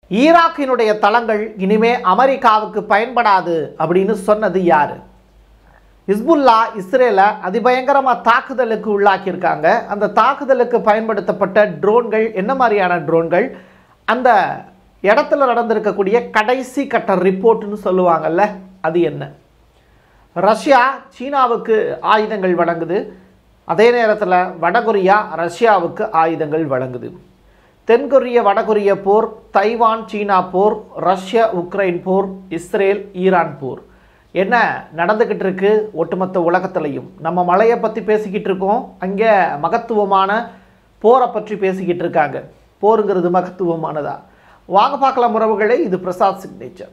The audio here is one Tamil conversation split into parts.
ஈராக்கினுடைய தளங்கள் இனிமே அமெரிக்காவுக்கு பயன்படாது அப்படின்னு சொன்னது யாரு ஹிஸ்புல்லா இஸ்ரேலை அதிபயங்கரமாக தாக்குதலுக்கு உள்ளாக்கியிருக்காங்க அந்த தாக்குதலுக்கு பயன்படுத்தப்பட்ட ட்ரோன்கள் என்ன மாதிரியான ட்ரோன்கள் அந்த இடத்துல நடந்திருக்கக்கூடிய கடைசி கட்ட ரிப்போர்ட்னு சொல்லுவாங்கல்ல அது என்ன ரஷ்யா சீனாவுக்கு ஆயுதங்கள் வழங்குது அதே நேரத்தில் வடகொரியா ரஷ்யாவுக்கு ஆயுதங்கள் வழங்குது தென்கொரிய வடகொரிய போர் தைவான் சீனா போர் ரஷ்யா உக்ரைன் போர் இஸ்ரேல் ஈரான் போர் என்ன நடந்துக்கிட்டு இருக்கு ஒட்டுமொத்த உலகத்திலையும் நம்ம மலையை பற்றி பேசிக்கிட்டு இருக்கோம் அங்கே மகத்துவமான போரை பற்றி பேசிக்கிட்டு இருக்காங்க போருங்கிறது மகத்துவமானதா வாங்க பார்க்கலாம் உறவுகளே இது பிரசாத் சிக்னேச்சர்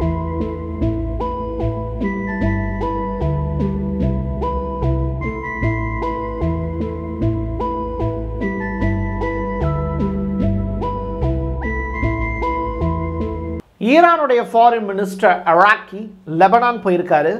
ஈரானுடைய ஃபாரின் மினிஸ்டர் அராக்கி லெபனான் போயிருக்காரு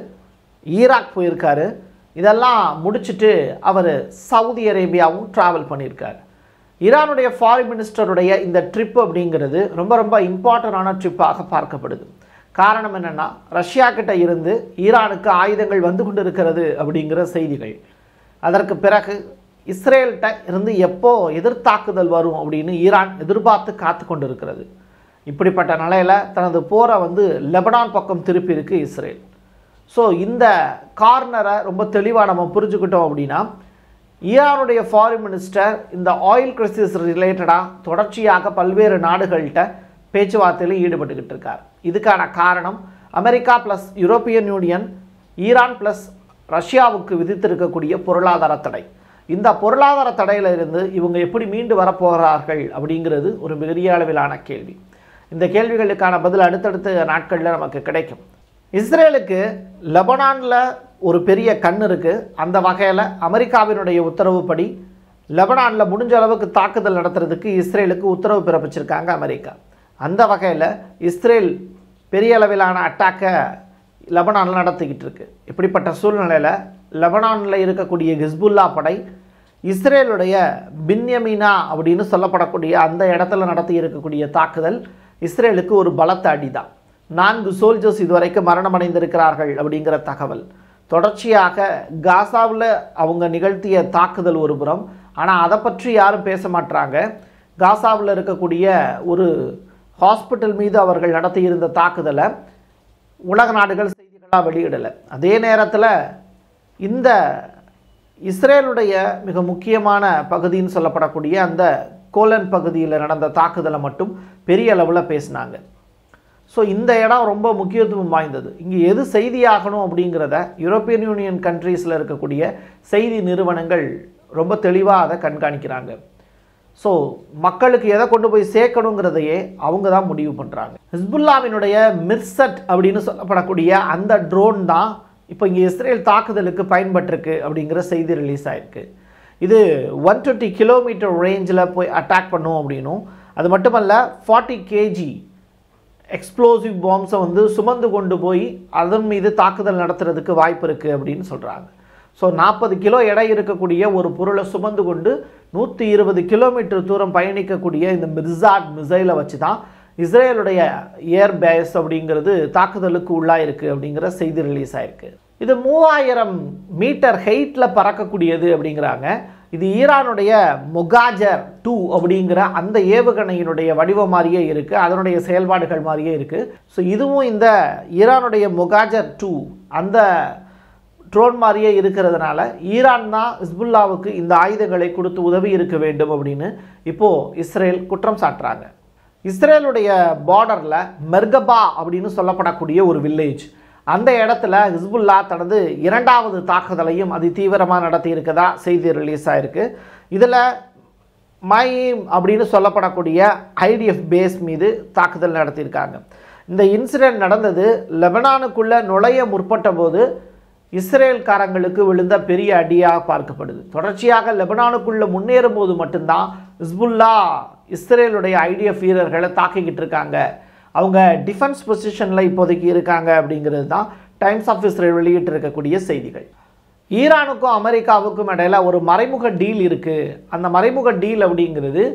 ஈராக் போயிருக்காரு இதெல்லாம் முடிச்சுட்டு அவர் சவுதி அரேபியாவும் ட்ராவல் பண்ணியிருக்காரு ஈரானுடைய ஃபாரின் மினிஸ்டருடைய இந்த ட்ரிப் அப்படிங்கிறது ரொம்ப ரொம்ப இம்பார்ட்டண்டான ட்ரிப்பாக பார்க்கப்படுது காரணம் என்னென்னா ரஷ்யா கிட்ட இருந்து ஈரானுக்கு ஆயுதங்கள் வந்து கொண்டு இருக்கிறது அப்படிங்கிற செய்திகள் அதற்கு பிறகு இஸ்ரேல்கிட்ட இருந்து எப்போ எதிர்த்தாக்குதல் வரும் அப்படின்னு ஈரான் எதிர்பார்த்து காத்து கொண்டு இருக்கிறது இப்படிப்பட்ட நிலையில் தனது போரை வந்து லெபனான் பக்கம் திருப்பி இருக்கு இஸ்ரேல் ஸோ இந்த கார்னரை ரொம்ப தெளிவாக நம்ம புரிஞ்சுக்கிட்டோம் அப்படின்னா ஈரானுடைய ஃபாரின் மினிஸ்டர் இந்த ஆயில் கிரைசிஸ் ரிலேட்டடாக தொடர்ச்சியாக பல்வேறு நாடுகள்கிட்ட பேச்சுவார்த்தையில் ஈடுபட்டுக்கிட்டு இருக்கார் இதுக்கான காரணம் America plus European Union Iran plus ரஷ்யாவுக்கு விதித்திருக்கக்கூடிய பொருளாதார தடை இந்த பொருளாதார தடையில இருந்து இவங்க எப்படி மீண்டு வரப்போகிறார்கள் அப்படிங்கிறது ஒரு பெரிய அளவிலான கேள்வி இந்த கேள்விகளுக்கான பதில் அடுத்தடுத்த நாட்களில் நமக்கு கிடைக்கும் இஸ்ரேலுக்கு லெபனானில் ஒரு பெரிய கண் இருக்குது அந்த வகையில் அமெரிக்காவினுடைய உத்தரவுப்படி லெபனானில் முடிஞ்ச அளவுக்கு தாக்குதல் நடத்துறதுக்கு இஸ்ரேலுக்கு உத்தரவு பிறப்பிச்சிருக்காங்க அமெரிக்கா அந்த வகையில் இஸ்ரேல் பெரிய அளவிலான அட்டாக்கை லெபனானில் நடத்திக்கிட்டு இருக்கு இப்படிப்பட்ட சூழ்நிலையில் லெபனானில் இருக்கக்கூடிய ஹிஸ்புல்லா படை இஸ்ரேலுடைய பின்யமீனா அப்படின்னு சொல்லப்படக்கூடிய அந்த இடத்துல நடத்தி இருக்கக்கூடிய தாக்குதல் இஸ்ரேலுக்கு ஒரு பலத்த அடிதான் நான்கு சோல்ஜர்ஸ் இதுவரைக்கும் மரணமடைந்திருக்கிறார்கள் அப்படிங்கிற தகவல் தொடர்ச்சியாக காசாவில் அவங்க நிகழ்த்திய தாக்குதல் ஒரு புறம் ஆனால் அதை பற்றி யாரும் பேச மாட்டாங்க காசாவில் இருக்கக்கூடிய ஒரு ஹாஸ்பிட்டல் மீது அவர்கள் நடத்தியிருந்த தாக்குதலை உலக நாடுகள் செய்திகளாக வெளியிடலை அதே நேரத்தில் இந்த இஸ்ரேலுடைய மிக முக்கியமான பகுதின்னு சொல்லப்படக்கூடிய அந்த கோலன் பகுதியில் நடந்த தாக்குதலை மட்டும் பெரிய அளவில் பேசினாங்க ஸோ இந்த இடம் ரொம்ப முக்கியத்துவம் வாய்ந்தது இங்கே எது செய்தியாகணும் அப்படிங்கிறத யூரோப்பியன் யூனியன் கண்ட்ரீஸில் இருக்கக்கூடிய செய்தி நிறுவனங்கள் ரொம்ப தெளிவாக அதை கண்காணிக்கிறாங்க ஸோ மக்களுக்கு எதை கொண்டு போய் சேர்க்கணுங்கிறதையே அவங்க தான் முடிவு பண்ணுறாங்க ஹிஸ்புல்லாவினுடைய மிர்சட் அப்படின்னு சொல்லப்படக்கூடிய அந்த ட்ரோன் தான் இப்போ இங்கே இஸ்ரேல் தாக்குதலுக்கு பயன்பட்டிருக்கு அப்படிங்கிற செய்தி ரிலீஸ் ஆயிருக்கு இது ஒன் டுவெண்ட்டி கிலோமீட்டர் ரேஞ்சில் போய் அட்டாக் பண்ணும் அப்படின்னும் அது மட்டுமல்ல ஃபார்ட்டி கேஜி எக்ஸ்ப்ளோசிவ் பாம்ஸை வந்து சுமந்து கொண்டு போய் அதன் மீது தாக்குதல் நடத்துறதுக்கு வாய்ப்பு இருக்குது அப்படின்னு சொல்கிறாங்க ஸோ நாற்பது கிலோ எடை இருக்கக்கூடிய ஒரு பொருளை சுமந்து கொண்டு நூற்றி இருபது கிலோமீட்டர் தூரம் பயணிக்கக்கூடிய இந்த மிர்சாட் மிசைலை வச்சு தான் இஸ்ரேலுடைய ஏர் பேஸ் அப்படிங்கிறது தாக்குதலுக்கு உள்ளாயிருக்கு அப்படிங்கிற செய்தி ரிலீஸ் ஆயிருக்கு இது மூவாயிரம் மீட்டர் ஹெயிட்டில் பறக்கக்கூடியது அப்படிங்கிறாங்க இது ஈரானுடைய மொகாஜர் டூ அப்படிங்கிற அந்த ஏவுகணையினுடைய வடிவம் மாதிரியே இருக்குது அதனுடைய செயல்பாடுகள் மாதிரியே இருக்குது ஸோ இதுவும் இந்த ஈரானுடைய மொகாஜர் டூ அந்த ட்ரோன் மாதிரியே இருக்கிறதுனால ஈரான் தான் ஹிஸ்புல்லாவுக்கு இந்த ஆயுதங்களை கொடுத்து உதவி இருக்க வேண்டும் அப்படின்னு இப்போது இஸ்ரேல் குற்றம் சாட்டுறாங்க இஸ்ரேலுடைய பார்டரில் மெர்கபா அப்படின்னு சொல்லப்படக்கூடிய ஒரு வில்லேஜ் அந்த இடத்துல ஹிஸ்புல்லா தனது இரண்டாவது தாக்குதலையும் அதி தீவிரமாக நடத்தி இருக்கதா செய்தி ரிலீஸ் ஆயிருக்கு இதில் மைம் அப்படின்னு சொல்லப்படக்கூடிய ஐடிஎஃப் பேஸ் மீது தாக்குதல் நடத்தியிருக்காங்க இந்த இன்சிடென்ட் நடந்தது லெபனானுக்குள்ளே நுழைய முற்பட்ட போது இஸ்ரேல்காரங்களுக்கு விழுந்த பெரிய அடியாக பார்க்கப்படுது தொடர்ச்சியாக லெபனானுக்குள்ளே முன்னேறும் போது மட்டும்தான் ஹிஸ்புல்லா இஸ்ரேலுடைய ஐடிஎஃப் வீரர்களை தாக்கிக்கிட்டு இருக்காங்க அவங்க டிஃபென்ஸ் பொசிஷனில் இப்போதைக்கு இருக்காங்க அப்படிங்கிறது தான் டைம்ஸ் ஆஃப் இஸ்ரேல் வெளியிட்டு இருக்கக்கூடிய செய்திகள் ஈரானுக்கும் அமெரிக்காவுக்கும் இடையில ஒரு மறைமுக டீல் இருக்குது அந்த மறைமுக டீல் அப்படிங்கிறது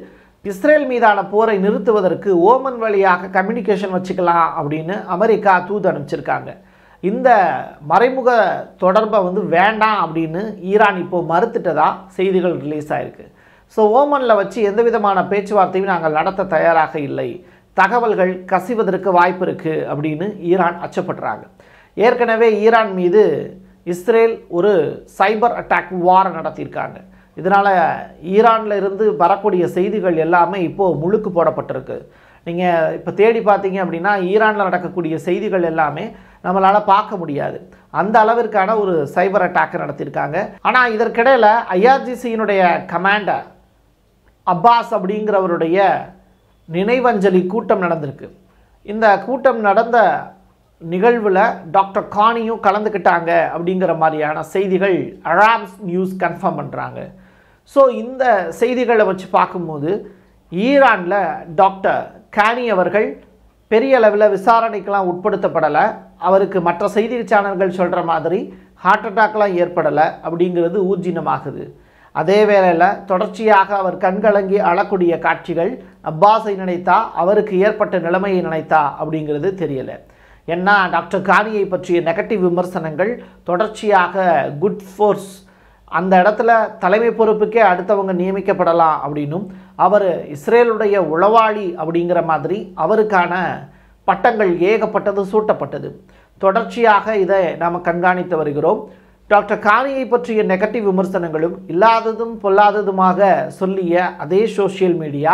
இஸ்ரேல் மீதான போரை நிறுத்துவதற்கு ஓமன் வழியாக கம்யூனிகேஷன் வச்சுக்கலாம் அப்படின்னு அமெரிக்கா தூது அனுப்பிச்சிருக்காங்க இந்த மறைமுக தொடர்பை வந்து வேண்டாம் அப்படின்னு ஈரான் இப்போ மறுத்துட்டதா செய்திகள் ரிலீஸ் ஆயிருக்கு ஸோ ஓமனில் வச்சு எந்த விதமான பேச்சுவார்த்தையும் நாங்கள் நடத்த தயாராக இல்லை தகவல்கள் கசிவதற்கு வாய்ப்பு இருக்குது அப்படின்னு ஈரான் அச்சப்படுறாங்க ஏற்கனவே ஈரான் மீது இஸ்ரேல் ஒரு சைபர் அட்டாக் வார் நடத்தியிருக்காங்க இதனால் ஈரானில் இருந்து வரக்கூடிய செய்திகள் எல்லாமே இப்போது முழுக்கு போடப்பட்டிருக்கு நீங்கள் இப்போ தேடி பார்த்தீங்க அப்படின்னா ஈரானில் நடக்கக்கூடிய செய்திகள் எல்லாமே நம்மளால் பார்க்க முடியாது அந்த அளவிற்கான ஒரு சைபர் அட்டாக் நடத்தியிருக்காங்க ஆனால் இதற்கிடையில் ஐஆர்ஜிசியினுடைய கமாண்டர் அப்பாஸ் அப்படிங்கிறவருடைய நினைவஞ்சலி கூட்டம் நடந்திருக்கு இந்த கூட்டம் நடந்த நிகழ்வில் டாக்டர் கானியும் கலந்துக்கிட்டாங்க அப்படிங்கிற மாதிரியான செய்திகள் அராப்ஸ் நியூஸ் கன்ஃபார்ம் பண்ணுறாங்க ஸோ இந்த செய்திகளை வச்சு பார்க்கும்போது ஈரானில் டாக்டர் கானி அவர்கள் பெரிய அளவில் விசாரணைக்கெல்லாம் உட்படுத்தப்படலை அவருக்கு மற்ற செய்தி சேனல்கள் சொல்கிற மாதிரி ஹார்ட் அட்டாக்லாம் ஏற்படலை அப்படிங்கிறது ஊர்ஜினமாகுது அதே வேளையில் தொடர்ச்சியாக அவர் கண்கலங்கி அழக்கூடிய காட்சிகள் அப்பாஸை நினைத்தா அவருக்கு ஏற்பட்ட நிலைமையை நினைத்தா அப்படிங்கிறது தெரியலை ஏன்னா டாக்டர் கானியை பற்றிய நெகட்டிவ் விமர்சனங்கள் தொடர்ச்சியாக குட் ஃபோர்ஸ் அந்த இடத்துல தலைமை பொறுப்புக்கே அடுத்தவங்க நியமிக்கப்படலாம் அப்படின்னும் அவர் இஸ்ரேலுடைய உளவாளி அப்படிங்கிற மாதிரி அவருக்கான பட்டங்கள் ஏகப்பட்டது சூட்டப்பட்டது தொடர்ச்சியாக இதை நாம் கண்காணித்து வருகிறோம் டாக்டர் கானியை பற்றிய நெகட்டிவ் விமர்சனங்களும் இல்லாததும் பொல்லாததுமாக சொல்லிய அதே சோஷியல் மீடியா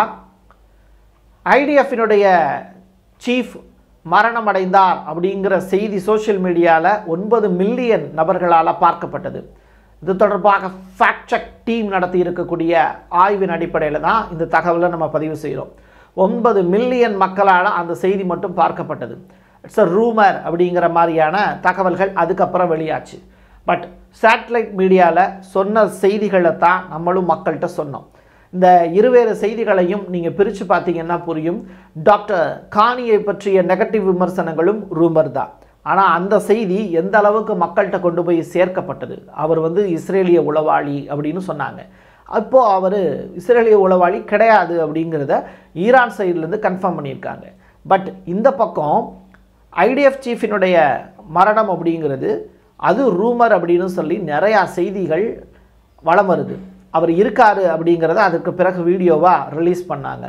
ஐடிஎஃபினுடைய சீஃப் மரணம் அடைந்தார் அப்படிங்கிற செய்தி சோஷியல் மீடியாவில் ஒன்பது மில்லியன் நபர்களால் பார்க்கப்பட்டது இது தொடர்பாக ஃபேக்ட் செக் டீம் நடத்தி இருக்கக்கூடிய ஆய்வின் அடிப்படையில் தான் இந்த தகவலை நம்ம பதிவு செய்கிறோம் ஒன்பது மில்லியன் மக்களால் அந்த செய்தி மட்டும் பார்க்கப்பட்டது இட்ஸ் அ ரூமர் அப்படிங்கிற மாதிரியான தகவல்கள் அதுக்கப்புறம் வெளியாச்சு பட் சேட்டலைட் மீடியாவில் சொன்ன செய்திகளை தான் நம்மளும் மக்கள்கிட்ட சொன்னோம் இந்த இருவேறு செய்திகளையும் நீங்கள் பிரித்து பார்த்தீங்கன்னா புரியும் டாக்டர் கானியை பற்றிய நெகட்டிவ் விமர்சனங்களும் ரூமர் தான் ஆனால் அந்த செய்தி எந்த அளவுக்கு மக்கள்கிட்ட கொண்டு போய் சேர்க்கப்பட்டது அவர் வந்து இஸ்ரேலிய உளவாளி அப்படின்னு சொன்னாங்க அப்போது அவர் இஸ்ரேலிய உளவாளி கிடையாது அப்படிங்கிறத ஈரான் சைட்லேருந்து கன்ஃபார்ம் பண்ணியிருக்காங்க பட் இந்த பக்கம் ஐடிஎஃப் சீஃபினுடைய மரணம் அப்படிங்கிறது அது ரூமர் அப்படின்னு சொல்லி நிறையா செய்திகள் வளம் வருது அவர் இருக்காரு அப்படிங்கிறத அதுக்கு பிறகு வீடியோவாக ரிலீஸ் பண்ணாங்க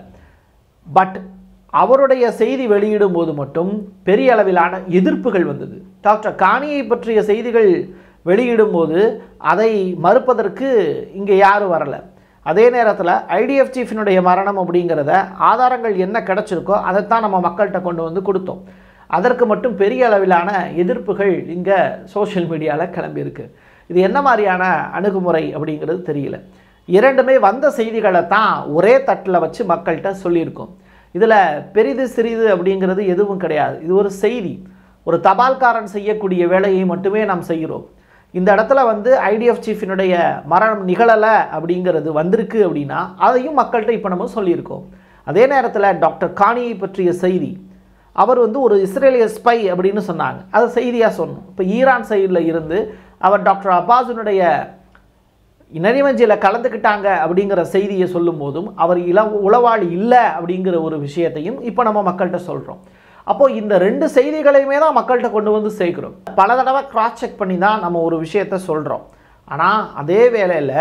பட் அவருடைய செய்தி வெளியிடும் போது மட்டும் பெரிய அளவிலான எதிர்ப்புகள் வந்தது டாக்டர் காணியை பற்றிய செய்திகள் வெளியிடும்போது அதை மறுப்பதற்கு இங்கே யாரும் வரலை அதே நேரத்தில் ஐடிஎஃப் சீஃபினுடைய மரணம் அப்படிங்கிறத ஆதாரங்கள் என்ன கிடச்சிருக்கோ அதைத்தான் நம்ம மக்கள்கிட்ட கொண்டு வந்து கொடுத்தோம் அதற்கு மட்டும் பெரிய அளவிலான எதிர்ப்புகள் இங்கே சோஷியல் மீடியாவில் கிளம்பியிருக்கு இது என்ன மாதிரியான அணுகுமுறை அப்படிங்கிறது தெரியல இரண்டுமே வந்த செய்திகளை தான் ஒரே தட்டில் வச்சு மக்கள்கிட்ட சொல்லியிருக்கோம் இதில் பெரிது சிறிது அப்படிங்கிறது எதுவும் கிடையாது இது ஒரு செய்தி ஒரு தபால்காரன் செய்யக்கூடிய வேலையை மட்டுமே நாம் செய்கிறோம் இந்த இடத்துல வந்து ஐடிஎஃப் சீஃபினுடைய மரணம் நிகழலை அப்படிங்கிறது வந்திருக்கு அப்படின்னா அதையும் மக்கள்கிட்ட இப்போ நம்ம சொல்லியிருக்கோம் அதே நேரத்தில் டாக்டர் காணியை பற்றிய செய்தி அவர் வந்து ஒரு இஸ்ரேலிய ஸ்பை அப்படின்னு சொன்னாங்க அது செய்தியாக சொன்னோம் இப்போ ஈரான் சைடில் இருந்து அவர் டாக்டர் அப்பாஸினுடைய நினைவஞ்சியில் கலந்துக்கிட்டாங்க அப்படிங்கிற செய்தியை சொல்லும் போதும் அவர் இள உளவாளி இல்லை அப்படிங்கிற ஒரு விஷயத்தையும் இப்போ நம்ம மக்கள்கிட்ட சொல்கிறோம் அப்போது இந்த ரெண்டு செய்திகளையுமே தான் மக்கள்கிட்ட கொண்டு வந்து சேர்க்குறோம் பல தடவை கிராஸ் செக் பண்ணி தான் நம்ம ஒரு விஷயத்த சொல்கிறோம் ஆனால் அதே வேளையில்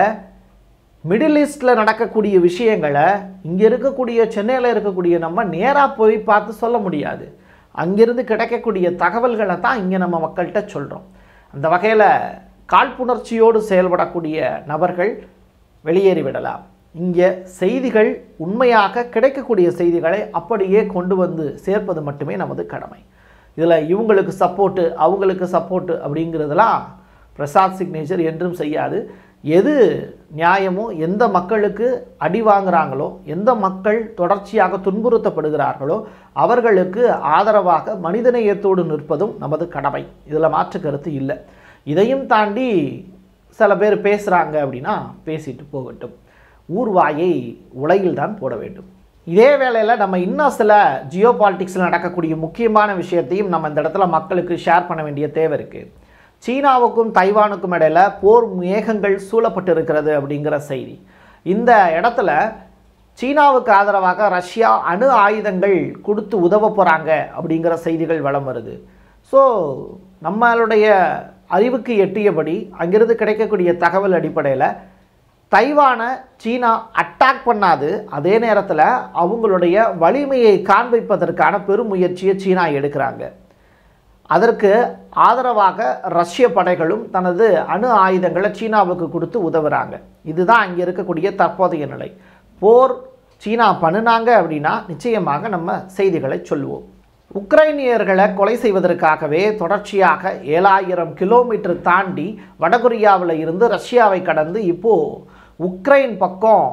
மிடில் ஈஸ்டில் நடக்கக்கூடிய விஷயங்களை இங்கே இருக்கக்கூடிய சென்னையில் இருக்கக்கூடிய நம்ம நேராக போய் பார்த்து சொல்ல முடியாது அங்கிருந்து கிடைக்கக்கூடிய தகவல்களை தான் இங்கே நம்ம மக்கள்கிட்ட சொல்கிறோம் அந்த வகையில் காழ்ப்புணர்ச்சியோடு செயல்படக்கூடிய நபர்கள் வெளியேறிவிடலாம் இங்கே செய்திகள் உண்மையாக கிடைக்கக்கூடிய செய்திகளை அப்படியே கொண்டு வந்து சேர்ப்பது மட்டுமே நமது கடமை இதில் இவங்களுக்கு சப்போர்ட்டு அவங்களுக்கு சப்போர்ட்டு அப்படிங்கிறதெல்லாம் பிரசாத் சிக்னேச்சர் என்றும் செய்யாது எது நியாயமோ எந்த மக்களுக்கு அடி வாங்குறாங்களோ எந்த மக்கள் தொடர்ச்சியாக துன்புறுத்தப்படுகிறார்களோ அவர்களுக்கு ஆதரவாக மனிதநேயத்தோடு நிற்பதும் நமது கடமை இதில் மாற்று கருத்து இல்லை இதையும் தாண்டி சில பேர் பேசுகிறாங்க அப்படின்னா பேசிட்டு போகட்டும் ஊர்வாயை உலகில் தான் போட வேண்டும் இதே வேளையில் நம்ம இன்னும் சில ஜியோ பாலிட்டிக்ஸில் நடக்கக்கூடிய முக்கியமான விஷயத்தையும் நம்ம இந்த இடத்துல மக்களுக்கு ஷேர் பண்ண வேண்டிய தேவை இருக்குது சீனாவுக்கும் தைவானுக்கும் இடையில் போர் மேகங்கள் சூழப்பட்டு இருக்கிறது அப்படிங்கிற செய்தி இந்த இடத்துல சீனாவுக்கு ஆதரவாக ரஷ்யா அணு ஆயுதங்கள் கொடுத்து உதவ போகிறாங்க அப்படிங்கிற செய்திகள் வலம் வருது ஸோ நம்மளுடைய அறிவுக்கு எட்டியபடி அங்கிருந்து கிடைக்கக்கூடிய தகவல் அடிப்படையில் தைவானை சீனா அட்டாக் பண்ணாது அதே நேரத்தில் அவங்களுடைய வலிமையை காண்பிப்பதற்கான பெரும் முயற்சியை சீனா எடுக்கிறாங்க அதற்கு ஆதரவாக ரஷ்ய படைகளும் தனது அணு ஆயுதங்களை சீனாவுக்கு கொடுத்து உதவுறாங்க இதுதான் அங்கே இருக்கக்கூடிய தற்போதைய நிலை போர் சீனா பண்ணுனாங்க அப்படின்னா நிச்சயமாக நம்ம செய்திகளை சொல்லுவோம் உக்ரைனியர்களை கொலை செய்வதற்காகவே தொடர்ச்சியாக ஏழாயிரம் கிலோமீட்டர் தாண்டி வடகொரியாவில் இருந்து ரஷ்யாவை கடந்து இப்போது உக்ரைன் பக்கம்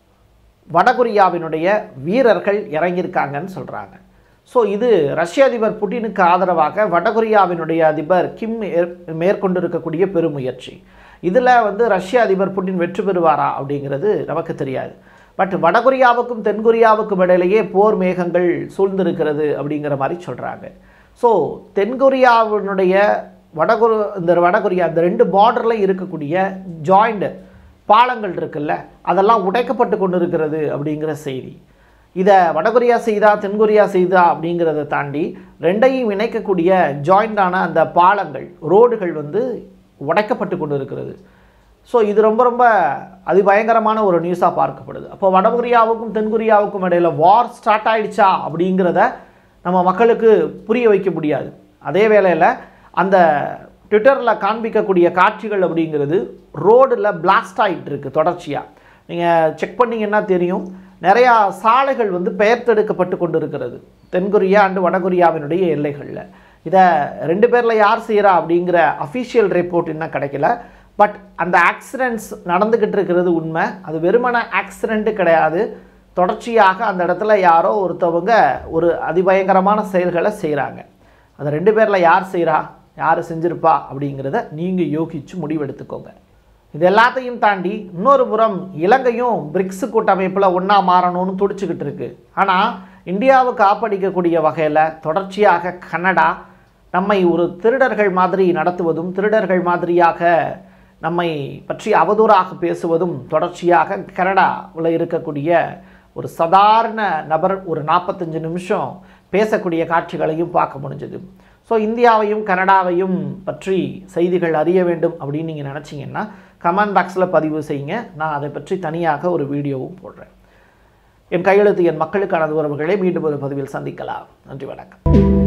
வடகொரியாவினுடைய வீரர்கள் இறங்கியிருக்காங்கன்னு சொல்கிறாங்க ஸோ இது ரஷ்ய அதிபர் புட்டினுக்கு ஆதரவாக வடகொரியாவினுடைய அதிபர் கிம் ஏற்- மேற்கொண்டிருக்கக்கூடிய பெருமுயற்சி இதில் வந்து ரஷ்ய அதிபர் புட்டின் வெற்றி பெறுவாரா அப்படிங்கிறது நமக்கு தெரியாது பட் வடகொரியாவுக்கும் தென்கொரியாவுக்கும் இடையிலேயே போர் மேகங்கள் சூழ்ந்திருக்கிறது அப்படிங்கிற மாதிரி சொல்கிறாங்க ஸோ தென்கொரியாவினுடைய வடகொரு இந்த வடகொரியா இந்த ரெண்டு பார்டரில் இருக்கக்கூடிய ஜாயிண்ட் பாலங்கள் இருக்குல்ல அதெல்லாம் உடைக்கப்பட்டு கொண்டு இருக்கிறது அப்படிங்கிற செய்தி இதை வடகொரியா செய்தா தென்கொரியா செய்தா அப்படிங்கிறத தாண்டி ரெண்டையும் இணைக்கக்கூடிய ஜாயிண்டான அந்த பாலங்கள் ரோடுகள் வந்து உடைக்கப்பட்டு கொண்டு இருக்கிறது ஸோ இது ரொம்ப ரொம்ப அதிபயங்கரமான ஒரு நியூஸாக பார்க்கப்படுது அப்போ வடகொரியாவுக்கும் தென்கொரியாவுக்கும் இடையில வார் ஸ்டார்ட் ஆயிடுச்சா அப்படிங்கிறத நம்ம மக்களுக்கு புரிய வைக்க முடியாது அதே வேளையில் அந்த ட்விட்டரில் காண்பிக்கக்கூடிய காட்சிகள் அப்படிங்கிறது ரோடில் பிளாஸ்ட் ஆகிட்டு இருக்கு தொடர்ச்சியாக நீங்கள் செக் பண்ணீங்கன்னா தெரியும் நிறையா சாலைகள் வந்து பெயர்த்தெடுக்கப்பட்டு கொண்டு இருக்கிறது தென்கொரியா அண்டு வடகொரியாவினுடைய எல்லைகளில் இதை ரெண்டு பேரில் யார் செய்கிறா அப்படிங்கிற அஃபிஷியல் ரிப்போர்ட் இன்னும் கிடைக்கல பட் அந்த ஆக்சிடென்ட்ஸ் நடந்துக்கிட்டு இருக்கிறது உண்மை அது வெறுமன ஆக்சிடெண்ட்டு கிடையாது தொடர்ச்சியாக அந்த இடத்துல யாரோ ஒருத்தவங்க ஒரு அதிபயங்கரமான செயல்களை செய்கிறாங்க அது ரெண்டு பேரில் யார் செய்கிறா யார் செஞ்சிருப்பா அப்படிங்கிறத நீங்கள் யோகிச்சு முடிவெடுத்துக்கோங்க இது எல்லாத்தையும் தாண்டி இன்னொரு புறம் இலங்கையும் பிரிக்ஸ் கூட்டமைப்பில் ஒன்றா மாறணும்னு துடிச்சுக்கிட்டு இருக்கு ஆனால் இந்தியாவுக்கு ஆப்படிக்கக்கூடிய வகையில் தொடர்ச்சியாக கனடா நம்மை ஒரு திருடர்கள் மாதிரி நடத்துவதும் திருடர்கள் மாதிரியாக நம்மை பற்றி அவதூறாக பேசுவதும் தொடர்ச்சியாக கனடாவில் இருக்கக்கூடிய ஒரு சாதாரண நபர் ஒரு நாற்பத்தஞ்சு நிமிஷம் பேசக்கூடிய காட்சிகளையும் பார்க்க முடிஞ்சது ஸோ இந்தியாவையும் கனடாவையும் பற்றி செய்திகள் அறிய வேண்டும் அப்படின்னு நீங்கள் நினச்சிங்கன்னா கமெண்ட் பாக்ஸில் பதிவு செய்யுங்க நான் அதை பற்றி தனியாக ஒரு வீடியோவும் போடுறேன் என் கையெழுத்து என் மக்களுக்கான உறவுகளை மீண்டும் ஒரு பதிவில் சந்திக்கலாம் நன்றி வணக்கம்